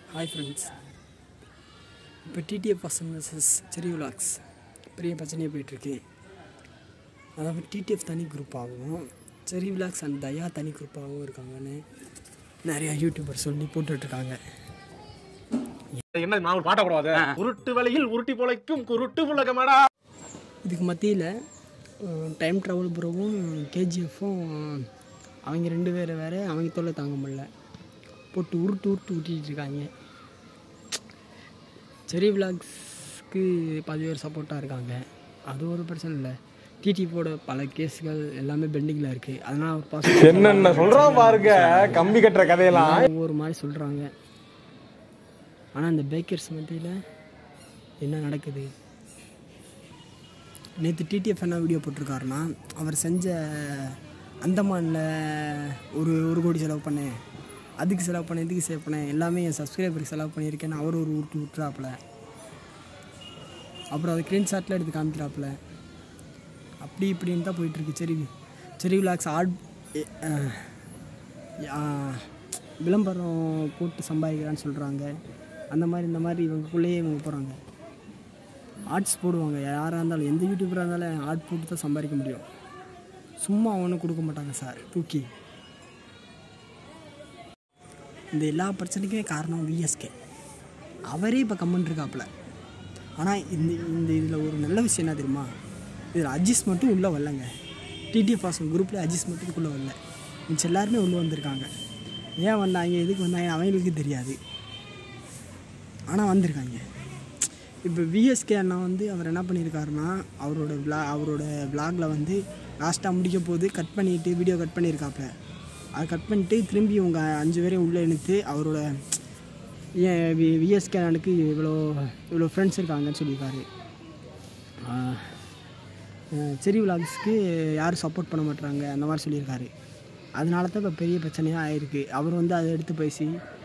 hi friends இப்போ TTF person versus Cherry vlogs பெரிய பிரச்சனையாக போயிட்டுருக்கு அதாவது டிடிஎஃப் தனி குரூப்பாகவும் செரி விலாக்ஸ் அண்ட் தயா தனி குரூப்பாகவும் இருக்காங்கன்னு நிறையா யூடியூபர் சொல்லி போட்டுட்ருக்காங்க என்ன நான் ஒரு பாட்ட கூடாது உருட்டு வழியில் உருட்டி பொழைக்கும் குருட்டு புலகமடா இதுக்கு மத்தியில் டைம் ட்ராவல் ப்ரோவும் கேஜிஎஃப்பும் அவங்க ரெண்டு பேரை வேறு அவங்க தொல்லை தாங்க முடியல போட்டு உருட்டு உருட்டு ஊட்டிகிட்டு இருக்காங்க செரி விலாக்ஸ்க்கு பாதி பேர் சப்போர்ட்டாக இருக்காங்க அது ஒரு பிரச்சனை இல்லை டிடிஎஃபோட பல கேஸுகள் எல்லாமே பெண்டிங்கில் இருக்குது அதனால் அவர் பாஸ் என்னென்ன சொல்றான் பாருங்க கம்பி கட்டுற கதையெல்லாம் ஒவ்வொரு மாதிரி சொல்கிறாங்க ஆனால் இந்த பேக்கர்ஸ் மத்தியில் என்ன நடக்குது நேற்று டிடிஎஃப் என்ன வீடியோ போட்டிருக்காருன்னா அவர் செஞ்ச அந்தமானில் ஒரு ஒரு கோடி செலவு பண்ணேன் அதுக்கு செலவு பண்ணேன் இதுக்கு சேவ் பண்ணேன் எல்லாமே என் சப்ஸ்கிரைபருக்கு செலவு பண்ணியிருக்கேன்னு அவர் ஒரு விட்டு விட்டுறாப்புல அப்புறம் அதை ஸ்க்ரீன்ஷாட்டில் எடுத்து காமிக்கிறாப்புல அப்படி இப்படின்னு தான் போயிட்டுருக்கு சரி சரி விலாக்ஸ் ஆட் விளம்பரம் போட்டு சம்பாதிக்கிறான்னு சொல்கிறாங்க அந்த மாதிரி இந்த மாதிரி இவங்களுக்குள்ளேயே இவங்க போகிறாங்க ஆர்ட்ஸ் போடுவாங்க யாராக இருந்தாலும் எந்த யூடியூபராக இருந்தாலும் ஆர்ட் போட்டு தான் சம்பாதிக்க முடியும் சும்மா ஒன்றும் கொடுக்க மாட்டாங்க சார் தூக்கி இந்த எல்லா பிரச்சனைக்குமே காரணம் விஎஸ்கே அவரே இப்போ கம்மன் இருக்காப்புல ஆனால் இந்த இந்த இதில் ஒரு நல்ல விஷயம் என்ன தெரியுமா இதில் அஜிஸ் மட்டும் உள்ளே வரலங்க டிடிஎஃப் பாசன் குரூப்பில் அஜிஸ் மட்டும் உள்ளே வரல மிச்சம் எல்லாருமே உள்ளே வந்திருக்காங்க ஏன் வந்தாங்க எதுக்கு வந்தாங்க அவங்களுக்கு தெரியாது ஆனால் வந்திருக்காங்க இப்போ விஎஸ்கே அண்ணா வந்து அவர் என்ன பண்ணியிருக்காருன்னா அவரோட விளா அவரோட விளாகில் வந்து லாஸ்ட்டாக முடிக்க போது கட் பண்ணிவிட்டு வீடியோ கட் பண்ணியிருக்காப்புல அதை கட் பண்ணிட்டு திரும்பி உங்க அஞ்சு பேரையும் உள்ளே இழுத்து அவரோட ஏன் வி விஎஸ்கே அண்ணனுக்கு இவ்வளோ இவ்வளோ ஃப்ரெண்ட்ஸ் இருக்காங்கன்னு சொல்லியிருக்காரு ஆஹ் அஹ் செரி விலாக்ஸ்க்கு யாரும் சப்போர்ட் பண்ண மாட்டாங்க அந்த மாதிரி சொல்லியிருக்காரு அதனால தான் இப்போ பெரிய பிரச்சனையாக ஆயிருக்கு அவர் வந்து அதை எடுத்து பேசி